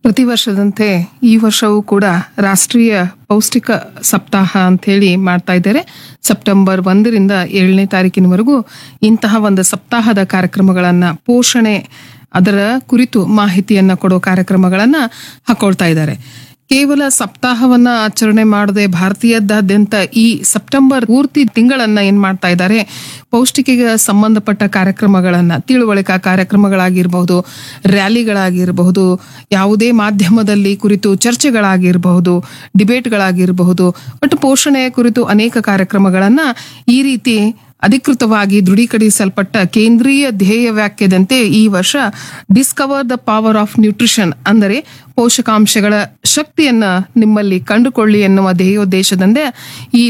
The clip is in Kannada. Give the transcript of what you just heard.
ಪ್ರತಿ ವರ್ಷದಂತೆ ಈ ವರ್ಷವೂ ಕೂಡ ರಾಷ್ಟ್ರೀಯ ಪೌಷ್ಟಿಕ ಸಪ್ತಾಹ ಅಂಥೇಳಿ ಮಾಡ್ತಾ ಇದ್ದಾರೆ ಸೆಪ್ಟೆಂಬರ್ ಒಂದರಿಂದ ಏಳನೇ ತಾರೀಕಿನವರೆಗೂ ಇಂತಹ ಒಂದು ಸಪ್ತಾಹದ ಕಾರ್ಯಕ್ರಮಗಳನ್ನ ಪೋಷಣೆ ಅದರ ಕುರಿತು ಮಾಹಿತಿಯನ್ನ ಕೊಡೋ ಕಾರ್ಯಕ್ರಮಗಳನ್ನ ಹಾಕೊಳ್ತಾ ಇದ್ದಾರೆ ಕೇವಲ ಸಪ್ತಾಹವನ್ನ ಆಚರಣೆ ಮಾಡದೆ ಭಾರತೀಯದಾದ್ಯಂತ ಈ ಸೆಪ್ಟೆಂಬರ್ ಪೂರ್ತಿ ತಿಂಗಳನ್ನ ಏನ್ ಮಾಡ್ತಾ ಇದ್ದಾರೆ ಪೌಷ್ಟಿಕೆಗೆ ಸಂಬಂಧಪಟ್ಟ ಕಾರ್ಯಕ್ರಮಗಳನ್ನ ತಿಳುವಳಿಕಾ ಕಾರ್ಯಕ್ರಮಗಳಾಗಿರಬಹುದು ರ್ಯಾಲಿಗಳಾಗಿರಬಹುದು ಯಾವುದೇ ಮಾಧ್ಯಮದಲ್ಲಿ ಕುರಿತು ಚರ್ಚೆಗಳಾಗಿರಬಹುದು ಡಿಬೇಟ್ಗಳಾಗಿರಬಹುದು ಒಟ್ಟು ಪೋಷಣೆ ಕುರಿತು ಅನೇಕ ಕಾರ್ಯಕ್ರಮಗಳನ್ನ ಈ ರೀತಿ ಅಧಿಕೃತವಾಗಿ ದೃಢೀಕರಿಸಲ್ಪಟ್ಟ ಕೇಂದ್ರೀಯ ಧ್ಯೇಯ ವ್ಯಾಖ್ಯದಂತೆ ಈ ವರ್ಷ discover the power of nutrition ಅಂದರೆ ಪೋಷಕಾಂಶಗಳ ಶಕ್ತಿಯನ್ನ ನಿಮ್ಮಲ್ಲಿ ಕಂಡುಕೊಳ್ಳಿ ಎನ್ನುವ ಧ್ಯೇಯೋದ್ದೇಶದಂತೆ ಈ